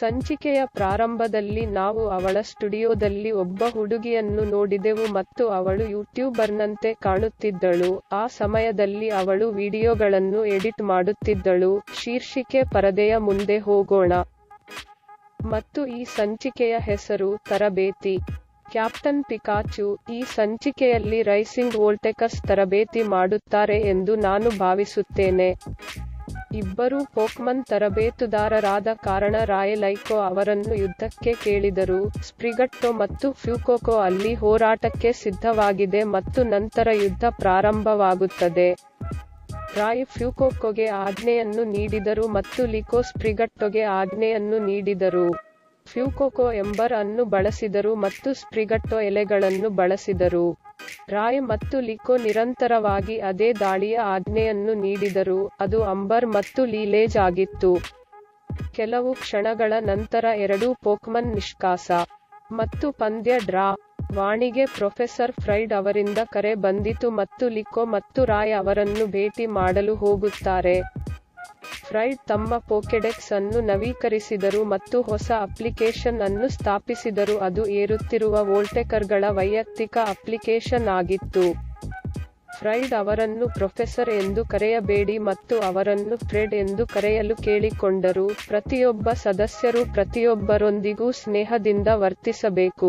ಸಂಚಿಕೆಯ ಪ್ರಾರಂಭದಲ್ಲಿ ನಾವು ಅವಳ ಸ್ಟುಡಿಯೋದಲ್ಲಿ ಒಬ್ಬ ಹುಡುಗಿಯನ್ನು ನೋಡಿದೆವು ಮತ್ತು ಅವಳು ಯೂಟ್ಯೂಬರ್ನಂತೆ ಕಾಣುತ್ತಿದ್ದಳು ಆ ಸಮಯದಲ್ಲಿ ಅವಳು ವಿಡಿಯೋಗಳನ್ನು ಎಡಿಟ್ ಮಾಡುತ್ತಿದ್ದಳು ಶೀರ್ಷಿಕೆ ಪರದೆಯ ಮುಂದೆ ಹೋಗೋಣ ಮತ್ತು ಈ ಸಂಚಿಕೆಯ ಹೆಸರು ತರಬೇತಿ ಕ್ಯಾಪ್ಟನ್ ಪಿಕಾಚು ಈ ಸಂಚಿಕೆಯಲ್ಲಿ ರೈಸಿಂಗ್ ವೋಲ್ಟೆಕಸ್ ತರಬೇತಿ ಮಾಡುತ್ತಾರೆ ಎಂದು ನಾನು ಭಾವಿಸುತ್ತೇನೆ ಇಬ್ಬರೂ ಪೋಕ್ಮನ್ ತರಬೇತುದಾರರಾದ ಕಾರಣ ರಾಯಲೈಕೋ ಅವರನ್ನು ಯುದ್ಧಕ್ಕೆ ಕೇಳಿದರು ಸ್ಪ್ರಿಗಟ್ಟೋ ಮತ್ತು ಫ್ಯೂಕೋಕೋ ಅಲ್ಲಿ ಹೋರಾಟಕ್ಕೆ ಸಿದ್ಧವಾಗಿದೆ ಮತ್ತು ನಂತರ ಯುದ್ಧ ಪ್ರಾರಂಭವಾಗುತ್ತದೆ ರಾಯ್ ಫ್ಯೂಕೋಕೋಗೆ ಆಜ್ಞೆಯನ್ನು ನೀಡಿದರು ಮತ್ತು ಲಿಕೋ ಸ್ಪ್ರಿಗಟ್ಟೋಗೆ ಆಜ್ಞೆಯನ್ನು ನೀಡಿದರು ಫ್ಯೂಕೋಕೋ ಎಂಬರ್ ಅನ್ನು ಬಳಸಿದರು ಮತ್ತು ಸ್ಪ್ರಿಗಟ್ಟೋ ಎಲೆಗಳನ್ನು ಬಳಸಿದರು ರಾಯ್ ಮತ್ತು ಲಿಕೋ ನಿರಂತರವಾಗಿ ಅದೇ ದಾಳಿಯ ಆಜ್ಞೆಯನ್ನು ನೀಡಿದರು ಅದು ಅಂಬರ್ ಮತ್ತು ಲೀಲೇಜ್ ಆಗಿತ್ತು ಕೆಲವು ಕ್ಷಣಗಳ ನಂತರ ಎರಡೂ ಪೋಕ್ಮನ್ ನಿಷ್ಕಾಸ ಮತ್ತು ಪಂದ್ಯ ಡ್ರಾ ವಾಣಿಗೆ ಪ್ರೊಫೆಸರ್ ಫ್ರೈಡ್ ಅವರಿಂದ ಕರೆ ಬಂದಿತು ಮತ್ತು ಲಿಕೋ ಮತ್ತು ರಾಯ್ ಅವರನ್ನು ಭೇಟಿ ಮಾಡಲು ಹೋಗುತ್ತಾರೆ ಫ್ರೈಡ್ ತಮ್ಮ ಪೋಕೆಡೆಕ್ಸ್ ಅನ್ನು ನವೀಕರಿಸಿದರು ಮತ್ತು ಹೊಸ ಅಪ್ಲಿಕೇಶನ್ ಅನ್ನು ಸ್ಥಾಪಿಸಿದರು ಅದು ಏರುತ್ತಿರುವ ವೋಲ್ಟೆಕರ್ಗಳ ವೈಯಕ್ತಿಕ ಅಪ್ಲಿಕೇಶನ್ ಆಗಿತ್ತು ಫ್ರೈಡ್ ಅವರನ್ನು ಪ್ರೊಫೆಸರ್ ಎಂದು ಕರೆಯಬೇಡಿ ಮತ್ತು ಅವರನ್ನು ಫ್ರೆಡ್ ಎಂದು ಕರೆಯಲು ಕೇಳಿಕೊಂಡರು ಪ್ರತಿಯೊಬ್ಬ ಸದಸ್ಯರು ಪ್ರತಿಯೊಬ್ಬರೊಂದಿಗೂ ಸ್ನೇಹದಿಂದ ವರ್ತಿಸಬೇಕು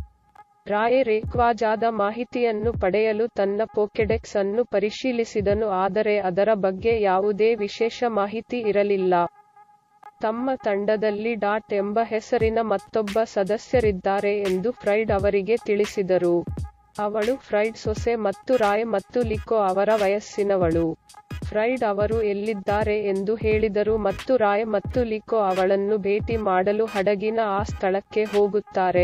ರಾಯ್ ರೇಕ್ವಾಜಾದ ಮಾಹಿತಿಯನ್ನು ಪಡೆಯಲು ತನ್ನ ಪೋಕೆಡೆಕ್ಸ್ ಅನ್ನು ಪರಿಶೀಲಿಸಿದನು ಆದರೆ ಅದರ ಬಗ್ಗೆ ಯಾವುದೇ ವಿಶೇಷ ಮಾಹಿತಿ ಇರಲಿಲ್ಲ ತಮ್ಮ ತಂಡದಲ್ಲಿ ಡಾಟ್ ಎಂಬ ಹೆಸರಿನ ಮತ್ತೊಬ್ಬ ಸದಸ್ಯರಿದ್ದಾರೆ ಎಂದು ಫ್ರೈಡ್ ಅವರಿಗೆ ತಿಳಿಸಿದರು ಅವಳು ಫ್ರೈಡ್ ಸೊಸೆ ಮತ್ತು ರಾಯ್ ಮತ್ತು ಲಿಕೋ ಅವರ ವಯಸ್ಸಿನವಳು ಫ್ರೈಡ್ ಅವರು ಎಲ್ಲಿದ್ದಾರೆ ಎಂದು ಹೇಳಿದರು ಮತ್ತು ರಾಯ್ ಮತ್ತು ಲಿಕೋ ಅವಳನ್ನು ಭೇಟಿ ಮಾಡಲು ಹಡಗಿನ ಆ ಸ್ಥಳಕ್ಕೆ ಹೋಗುತ್ತಾರೆ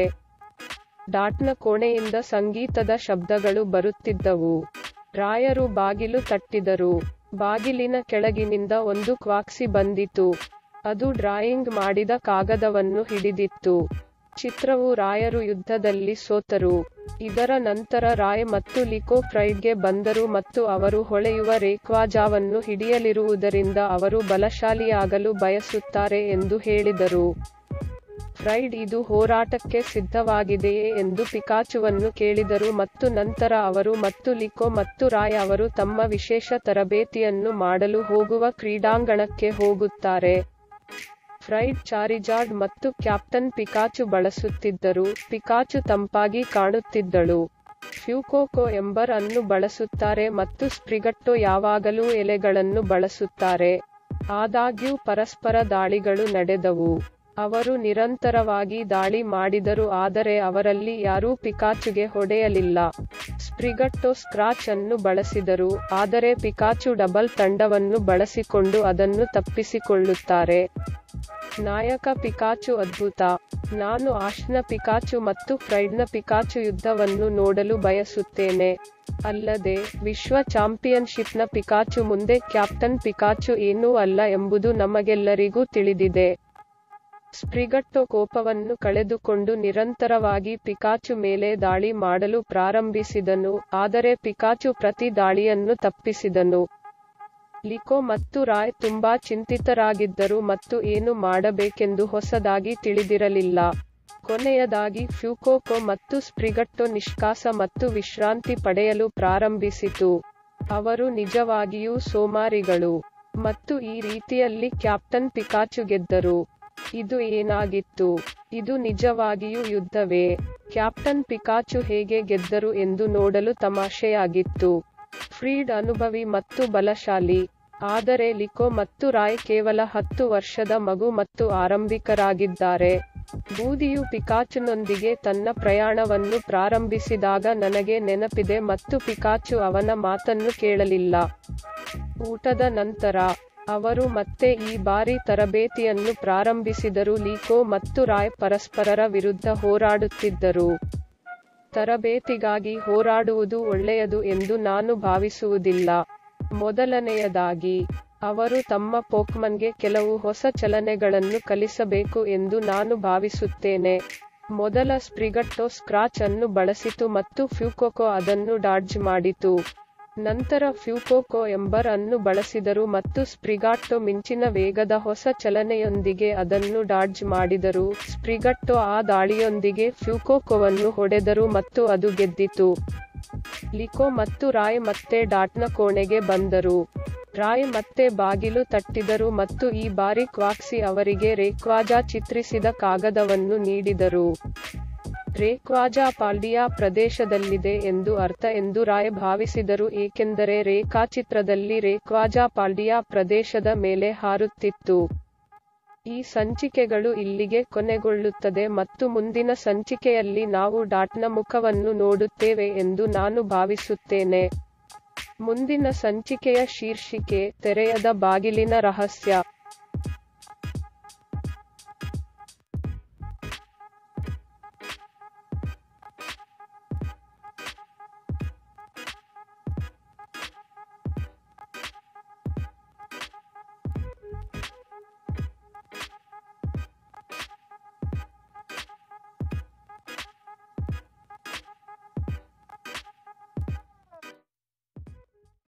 ಡಾಟ್ನ ಕೋಣೆಯಿಂದ ಸಂಗೀತದ ಶಬ್ದಗಳು ಬರುತ್ತಿದ್ದವು ರಾಯರು ಬಾಗಿಲು ತಟ್ಟಿದರು ಬಾಗಿಲಿನ ಕೆಳಗಿನಿಂದ ಒಂದು ಕ್ವಾಕ್ಸಿ ಬಂದಿತು ಅದು ಡ್ರಾಯಿಂಗ್ ಮಾಡಿದ ಕಾಗದವನ್ನು ಹಿಡಿದಿತ್ತು ಚಿತ್ರವು ರಾಯರು ಯುದ್ಧದಲ್ಲಿ ಸೋತರು ಇದರ ನಂತರ ರಾಯ್ ಮತ್ತು ಲಿಕೋ ಫ್ರೈಡ್ಗೆ ಬಂದರು ಮತ್ತು ಅವರು ಹೊಳೆಯುವ ರೇಕ್ವಾಜಾವನ್ನು ಹಿಡಿಯಲಿರುವುದರಿಂದ ಅವರು ಬಲಶಾಲಿಯಾಗಲು ಬಯಸುತ್ತಾರೆ ಎಂದು ಹೇಳಿದರು ಫ್ರೈಡ್ ಇದು ಹೋರಾಟಕ್ಕೆ ಸಿದ್ಧವಾಗಿದೆಯೇ ಎಂದು ಪಿಕಾಚುವನ್ನು ಕೇಳಿದರು ಮತ್ತು ನಂತರ ಅವರು ಮತ್ತು ಲಿಕೋ ಮತ್ತು ರಾಯ್ ಅವರು ತಮ್ಮ ವಿಶೇಷ ತರಬೇತಿಯನ್ನು ಮಾಡಲು ಹೋಗುವ ಕ್ರೀಡಾಂಗಣಕ್ಕೆ ಹೋಗುತ್ತಾರೆ ಫ್ರೈಡ್ ಚಾರಿಜಾರ್ಡ್ ಮತ್ತು ಕ್ಯಾಪ್ಟನ್ ಪಿಕಾಚು ಬಳಸುತ್ತಿದ್ದರು ಪಿಕಾಚು ತಂಪಾಗಿ ಕಾಣುತ್ತಿದ್ದಳು ಫ್ಯೂಕೋಕೋ ಎಂಬರ್ ಅನ್ನು ಬಳಸುತ್ತಾರೆ ಮತ್ತು ಸ್ಪ್ರಿಗಟ್ಟೋ ಯಾವಾಗಲೂ ಎಲೆಗಳನ್ನು ಬಳಸುತ್ತಾರೆ ಆದಾಗ್ಯೂ ಪರಸ್ಪರ ದಾಳಿಗಳು ನಡೆದವು ಅವರು ನಿರಂತರವಾಗಿ ದಾಳಿ ಮಾಡಿದರು ಆದರೆ ಅವರಲ್ಲಿ ಯಾರೂ ಪಿಕಾಚುಗೆ ಹೊಡೆಯಲಿಲ್ಲ ಸ್ಪ್ರಿಗಟ್ಟೋ ಸ್ಕ್ರಾಚ್ ಅನ್ನು ಬಳಸಿದರು ಆದರೆ ಪಿಕಾಚು ಡಬಲ್ ತಂಡವನ್ನು ಬಳಸಿಕೊಂಡು ಅದನ್ನು ತಪ್ಪಿಸಿಕೊಳ್ಳುತ್ತಾರೆ ನಾಯಕ ಪಿಕಾಚು ಅದ್ಭುತ ನಾನು ಆಶ್ನ ಪಿಕಾಚು ಮತ್ತು ಫ್ರೈಡ್ನ ಪಿಕಾಚು ಯುದ್ಧವನ್ನು ನೋಡಲು ಬಯಸುತ್ತೇನೆ ಅಲ್ಲದೆ ವಿಶ್ವ ಚಾಂಪಿಯನ್ಶಿಪ್ನ ಪಿಕಾಚು ಮುಂದೆ ಕ್ಯಾಪ್ಟನ್ ಪಿಕಾಚು ಏನೂ ಅಲ್ಲ ಎಂಬುದು ನಮಗೆಲ್ಲರಿಗೂ ತಿಳಿದಿದೆ ಸ್ಪ್ರಿಗಟ್ಟೋ ಕೋಪವನ್ನು ಕಳೆದುಕೊಂಡು ನಿರಂತರವಾಗಿ ಪಿಕಾಚು ಮೇಲೆ ದಾಳಿ ಮಾಡಲು ಪ್ರಾರಂಭಿಸಿದನು ಆದರೆ ಪಿಕಾಚು ಪ್ರತಿ ದಾಳಿಯನ್ನು ತಪ್ಪಿಸಿದನು ಲಿಕೋ ಮತ್ತು ರಾಯ್ ತುಂಬಾ ಚಿಂತಿತರಾಗಿದ್ದರು ಮತ್ತು ಏನು ಮಾಡಬೇಕೆಂದು ಹೊಸದಾಗಿ ತಿಳಿದಿರಲಿಲ್ಲ ಕೊನೆಯದಾಗಿ ಫ್ಯೂಕೋಕೋ ಮತ್ತು ಸ್ಪ್ರಿಗಟ್ಟೋ ನಿಷ್ಕಾಸ ಮತ್ತು ವಿಶ್ರಾಂತಿ ಪಡೆಯಲು ಪ್ರಾರಂಭಿಸಿತು ಅವರು ನಿಜವಾಗಿಯೂ ಸೋಮಾರಿಗಳು ಮತ್ತು ಈ ರೀತಿಯಲ್ಲಿ ಕ್ಯಾಪ್ಟನ್ ಪಿಕಾಚು ಗೆದ್ದರು ಇದು ಏನಾಗಿತ್ತು ಇದು ನಿಜವಾಗಿಯೂ ಯುದ್ಧವೇ ಕ್ಯಾಪ್ಟನ್ ಪಿಕಾಚು ಹೇಗೆ ಗೆದ್ದರು ಎಂದು ನೋಡಲು ತಮಾಷೆಯಾಗಿತ್ತು ಫ್ರೀಡ್ ಅನುಭವಿ ಮತ್ತು ಬಲಶಾಲಿ ಆದರೆ ಲಿಕೋ ಮತ್ತು ರಾಯ್ ಕೇವಲ ಹತ್ತು ವರ್ಷದ ಮಗು ಮತ್ತು ಆರಂಭಿಕರಾಗಿದ್ದಾರೆ ಬೂದಿಯು ಪಿಕಾಚುನೊಂದಿಗೆ ತನ್ನ ಪ್ರಯಾಣವನ್ನು ಪ್ರಾರಂಭಿಸಿದಾಗ ನನಗೆ ನೆನಪಿದೆ ಮತ್ತು ಪಿಕಾಚು ಅವನ ಮಾತನ್ನು ಕೇಳಲಿಲ್ಲ ಊಟದ ನಂತರ ಅವರು ಮತ್ತೆ ಈ ಬಾರಿ ತರಬೇತಿಯನ್ನು ಪ್ರಾರಂಭಿಸಿದರು ಲೀಕೋ ಮತ್ತು ರಾಯ್ ಪರಸ್ಪರರ ವಿರುದ್ಧ ಹೋರಾಡುತ್ತಿದ್ದರು ತರಬೇತಿಗಾಗಿ ಹೋರಾಡುವುದು ಒಳ್ಳೆಯದು ಎಂದು ನಾನು ಭಾವಿಸುವುದಿಲ್ಲ ಮೊದಲನೆಯದಾಗಿ ಅವರು ತಮ್ಮ ಪೋಕ್ಮನ್ಗೆ ಕೆಲವು ಹೊಸ ಚಲನೆಗಳನ್ನು ಕಲಿಸಬೇಕು ಎಂದು ನಾನು ಭಾವಿಸುತ್ತೇನೆ ಮೊದಲ ಸ್ಪ್ರಿಗಟ್ಟೋ ಸ್ಕ್ರಾಚ್ ಅನ್ನು ಬಳಸಿತು ಮತ್ತು ಫ್ಯೂಕೋಕೋ ಅದನ್ನು ಡಾಡ್ಜ್ ಮಾಡಿತು ನಂತರ ಫ್ಯೂಕೋಕೋ ಎಂಬರ್ ಅನ್ನು ಬಳಸಿದರು ಮತ್ತು ಸ್ಪ್ರಿಗಾಟ್ಟೊ ಮಿಂಚಿನ ವೇಗದ ಹೊಸ ಚಲನೆಯೊಂದಿಗೆ ಅದನ್ನು ಡಾಡ್ಜ್ ಮಾಡಿದರು ಸ್ಪ್ರಿಗಟ್ಟೊ ಆ ದಾಳಿಯೊಂದಿಗೆ ಫ್ಯೂಕೋಕೋವನ್ನು ಹೊಡೆದರು ಮತ್ತು ಅದು ಗೆದ್ದಿತು ಲಿಕೋ ಮತ್ತು ರಾಯ್ ಮತ್ತೆ ಡಾಟ್ನ ಕೋಣೆಗೆ ಬಂದರು ರಾಯ್ ಮತ್ತೆ ಬಾಗಿಲು ತಟ್ಟಿದರು ಮತ್ತು ಈ ಬಾರಿ ಕ್ವಾಕ್ಸಿ ಅವರಿಗೆ ರೇಕ್ವಾಜಾ ಚಿತ್ರಿಸಿದ ಕಾಗದವನ್ನು ನೀಡಿದರು ರೇಕ್ವಾಜಾ ಪಾಲ್ಡಿಯಾ ಪ್ರದೇಶದಲ್ಲಿದೆ ಎಂದು ಅರ್ಥ ಎಂದು ರಾಯ್ ಭಾವಿಸಿದರು ಏಕೆಂದರೆ ರೇಖಾಚಿತ್ರದಲ್ಲಿ ರೇಕ್ವಾಜಾ ಪಾಲ್ಡಿಯಾ ಪ್ರದೇಶದ ಮೇಲೆ ಹಾರುತ್ತಿತ್ತು ಈ ಸಂಚಿಕೆಗಳು ಇಲ್ಲಿಗೆ ಕೊನೆಗೊಳ್ಳುತ್ತದೆ ಮತ್ತು ಮುಂದಿನ ಸಂಚಿಕೆಯಲ್ಲಿ ನಾವು ಡಾಟ್ನ ಮುಖವನ್ನು ನೋಡುತ್ತೇವೆ ಎಂದು ನಾನು ಭಾವಿಸುತ್ತೇನೆ ಮುಂದಿನ ಸಂಚಿಕೆಯ ಶೀರ್ಷಿಕೆ ತೆರೆಯದ ಬಾಗಿಲಿನ ರಹಸ್ಯ